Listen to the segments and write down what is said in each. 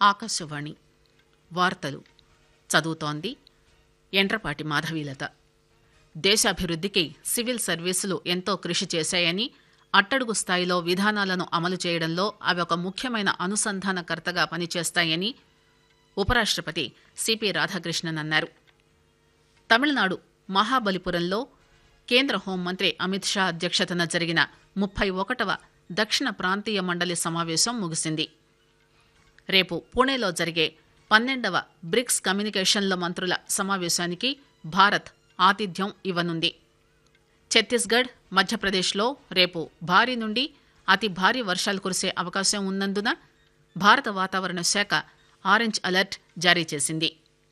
ఆకాశవాణి వార్తలు చదువుతోంది ఎండ్రపాటి మాధవీలత దేశాభివృద్దికి సివిల్ సర్వీసులు ఎంతో కృషి చేశాయని అట్టడుగు స్థాయిలో విధానాలను అమలు చేయడంలో అవి ఒక ముఖ్యమైన అనుసంధానకర్తగా పనిచేస్తాయని ఉపరాష్టపతి సిపి రాధాకృష్ణన్ అన్నారు తమిళనాడు మహాబలిపురంలో కేంద్ర హోంమంత్రి అమిత్ షా అధ్యక్షతన జరిగిన ముప్పై ఒకటవ దక్షిణ ప్రాంతీయ మండలి సమావేశం ముగిసింది రేపు పూణేలో జరిగే పన్నెండవ బ్రిక్స్ కమ్యూనికేషన్ల మంత్రుల సమావేశానికి భారత్ ఆతిథ్యం ఇవ్వనుంది ఛత్తీస్గఢ్ మధ్యప్రదేశ్లో రేపు భారీ నుండి అతి భారీ వర్షాలు కురిసే అవకాశం ఉన్నందున భారత వాతావరణ శాఖ ఆరెంజ్ అలర్ట్ జారీ చేసింది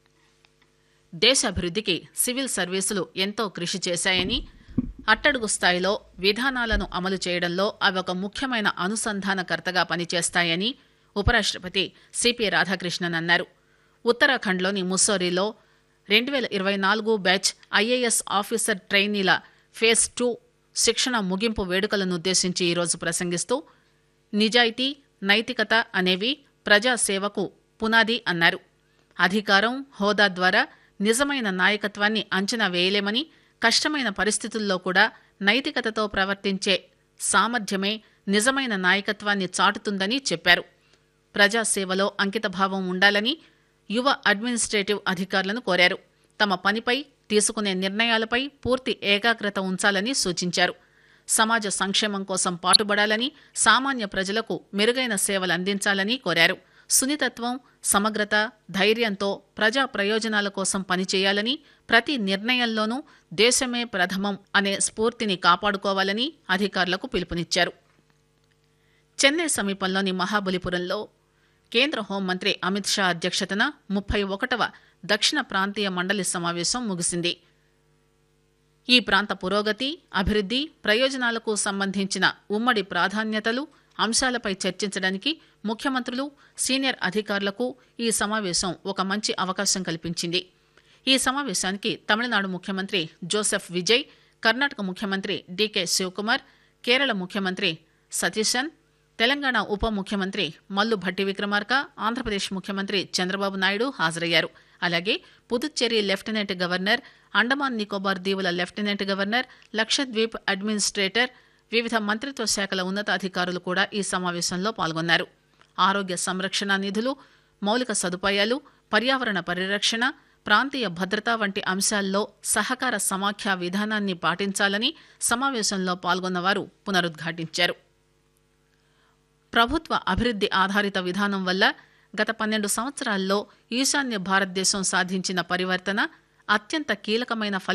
దేశాభివృద్దికి సివిల్ సర్వీసులు ఎంతో కృషి చేశాయని అట్టడుగు స్థాయిలో విధానాలను అమలు చేయడంలో అవి ఒక ముఖ్యమైన అనుసంధానకర్తగా పనిచేస్తాయని ఉపరాష్టపతి సిపి రాధాకృష్ణన్ అన్నారు ఉత్తరాఖండ్లోని ముస్సోరీలో రెండు వేల ఇరవై నాలుగు బ్యాచ్ ఐఏఎస్ ఆఫీసర్ ట్రైనీల ఫేజ్ టూ శిక్షణ ముగింపు వేడుకలను ఉద్దేశించి ఈరోజు ప్రసంగిస్తూ నిజాయితీ నైతికత అనేవి ప్రజాసేవకు పునాది అన్నారు అధికారం హోదా ద్వారా నిజమైన నాయకత్వాన్ని అంచనా వేయలేమని కష్టమైన పరిస్థితుల్లో కూడా నైతికతతో ప్రవర్తించే సామర్థ్యమే నిజమైన నాయకత్వాన్ని చాటుతుందని చెప్పారు ప్రజాసేవలో అంకితభావం ఉండాలని యువ అడ్మినిస్ట్రేటివ్ అధికారులను కోరారు తమ పనిపై తీసుకునే నిర్ణయాలపై పూర్తి ఏకాగ్రత ఉంచాలని సూచించారు సమాజ సంక్షేమం కోసం పాటుపడాలని సామాన్య ప్రజలకు మెరుగైన సేవలు అందించాలని కోరారు సున్నితత్వం సమగ్రత ధైర్యంతో ప్రజా ప్రయోజనాల కోసం పనిచేయాలని ప్రతి నిర్ణయంలోనూ దేశమే ప్రథమం అనే స్ఫూర్తిని కాపాడుకోవాలని అధికారులకు పిలుపునిచ్చారు చెన్నై సమీపంలోని మహాబలిపురంలో కేంద్ర హోంమంత్రి అమిత్ షా అధ్యక్షతన ముప్పై ఒకటవ దక్షిణ ప్రాంతీయ మండలి సమావేశం ముగిసింది ఈ ప్రాంత పురోగతి అభివృద్ది ప్రయోజనాలకు సంబంధించిన ఉమ్మడి ప్రాధాన్యతలు అంశాలపై చర్చించడానికి ముఖ్యమంత్రులు సీనియర్ అధికారులకు ఈ సమావేశం ఒక మంచి అవకాశం కల్పించింది ఈ సమావేశానికి తమిళనాడు ముఖ్యమంత్రి జోసెఫ్ విజయ్ కర్ణాటక ముఖ్యమంత్రి డీకే శివకుమార్ కేరళ ముఖ్యమంత్రి సతీశన్ తెలంగాణ ఉప ముఖ్యమంత్రి మల్లు భట్టి విక్రమార్క ఆంధ్రప్రదేశ్ ముఖ్యమంత్రి చంద్రబాబు నాయుడు హాజరయ్యారు అలాగే పుదుచ్చేరి లెఫ్టినెంట్ గవర్నర్ అండమాన్ నికోబార్ దీవుల లెఫ్టినెంట్ గవర్నర్ లక్షద్వీప్ అడ్మినిస్ట్రేటర్ వివిధ మంత్రిత్వ శాఖల ఉన్నతాధికారులు కూడా ఈ సమావేశంలో పాల్గొన్నారు ఆరోగ్య సంరక్షణ నిధులు మౌలిక సదుపాయాలు పర్యావరణ పరిరక్షణ ప్రాంతీయ భద్రత వంటి అంశాల్లో సహకార సమాఖ్య విధానాన్ని పాటించాలని సమావేశంలో పాల్గొన్నవారు పునరుద్ఘాటించారు ప్రభుత్వ అభివృద్ది ఆధారిత విధానం వల్ల గత పన్నెండు సంవత్సరాల్లో ఈశాన్య భారతదేశం సాధించిన పరివర్తన అత్యంత కీలకమైన